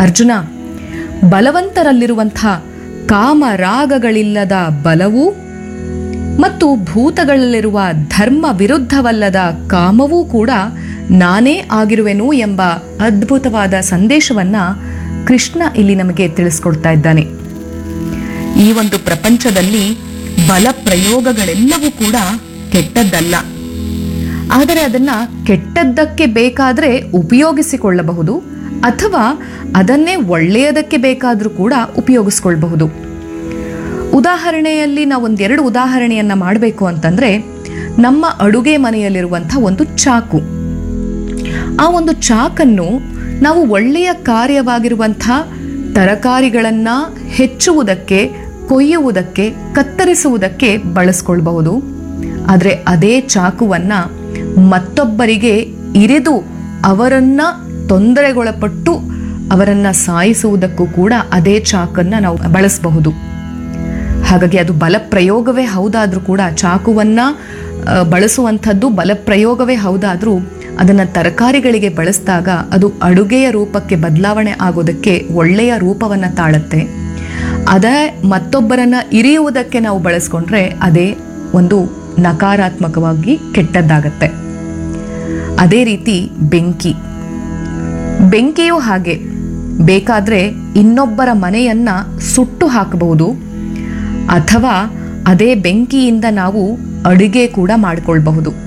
ಅರ್ಜುನ ಬಲವಂತರಲ್ಲಿರುವಂಥ ಕಾಮರಾಗಗಳಿಲ್ಲದ ಬಲವೂ ಮತ್ತು ಭೂತಗಳಲ್ಲಿರುವ ಧರ್ಮ ವಿರುದ್ಧವಲ್ಲದ ಕಾಮವೂ ಕೂಡ ನಾನೇ ಆಗಿರುವೆನು ಎಂಬ ಅದ್ಭುತವಾದ ಸಂದೇಶವನ್ನ ಕೃಷ್ಣ ಇಲ್ಲಿ ನಮಗೆ ತಿಳಿಸ್ಕೊಡ್ತಾ ಇದ್ದಾನೆ ಈ ಒಂದು ಪ್ರಪಂಚದಲ್ಲಿ ಬಲ ಪ್ರಯೋಗಗಳೆಲ್ಲವೂ ಕೂಡ ಕೆಟ್ಟದ್ದಲ್ಲ ಆದರೆ ಅದನ್ನ ಕೆಟ್ಟದ್ದಕ್ಕೆ ಬೇಕಾದ್ರೆ ಉಪಯೋಗಿಸಿಕೊಳ್ಳಬಹುದು ಅಥವಾ ಅದನ್ನೇ ಒಳ್ಳೆಯದಕ್ಕೆ ಬೇಕಾದರೂ ಕೂಡ ಉಪಯೋಗಿಸ್ಕೊಳ್ಬಹುದು ಉದಾಹರಣೆಯಲ್ಲಿ ನಾವು ಒಂದೆರಡು ಉದಾಹರಣೆಯನ್ನ ಮಾಡಬೇಕು ಅಂತಂದ್ರೆ ನಮ್ಮ ಅಡುಗೆ ಮನೆಯಲ್ಲಿರುವಂಥ ಒಂದು ಚಾಕು ಆ ಒಂದು ಚಾಕನ್ನು ನಾವು ಒಳ್ಳೆಯ ಕಾರ್ಯವಾಗಿರುವಂಥ ತರಕಾರಿಗಳನ್ನ ಹೆಚ್ಚುವುದಕ್ಕೆ ಕೊಯ್ಯುವುದಕ್ಕೆ ಕತ್ತರಿಸುವುದಕ್ಕೆ ಬಳಸ್ಕೊಳ್ಬಹುದು ಆದರೆ ಅದೇ ಚಾಕುವನ್ನ ಮತ್ತೊಬ್ಬರಿಗೆ ಇರಿದು ಅವರನ್ನ ತೊಂದರೆಗೊಳಪಟ್ಟು ಅವರನ್ನ ಸಾಯಿಸುವುದಕ್ಕೂ ಕೂಡ ಅದೇ ಚಾಕನ್ನ ನಾವು ಬಳಸಬಹುದು ಹಾಗಾಗಿ ಅದು ಬಲಪ್ರಯೋಗವೇ ಹೌದಾದ್ರೂ ಕೂಡ ಚಾಕುವನ್ನ ಆ, ಬಳಸುವಂಥದ್ದು ಬಲಪ್ರಯೋಗವೇ ಹೌದಾದ್ರೂ ಅದನ್ನ ತರಕಾರಿಗಳಿಗೆ ಬಳಸಿದಾಗ ಅದು ಅಡುಗೆಯ ರೂಪಕ್ಕೆ ಬದಲಾವಣೆ ಆಗೋದಕ್ಕೆ ಒಳ್ಳೆಯ ರೂಪವನ್ನ ತಾಳುತ್ತೆ ಅದೇ ಮತ್ತೊಬ್ಬರನ್ನ ಇರಿಯುವುದಕ್ಕೆ ನಾವು ಬಳಸ್ಕೊಂಡ್ರೆ ಅದೇ ಒಂದು ನಕಾರಾತ್ಮಕವಾಗಿ ಕೆಟ್ಟದ್ದಾಗತ್ತೆ ಅದೇ ರೀತಿ ಬೆಂಕಿ ಬೆಂಕಿಯೂ ಹಾಗೆ ಬೇಕಾದ್ರೆ ಇನ್ನೊಬ್ಬರ ಮನೆಯನ್ನ ಸುಟ್ಟು ಹಾಕಬಹುದು ಅಥವಾ ಅದೇ ಬೆಂಕಿಯಿಂದ ನಾವು ಅಡುಗೆ ಕೂಡ ಮಾಡಿಕೊಳ್ಬಹುದು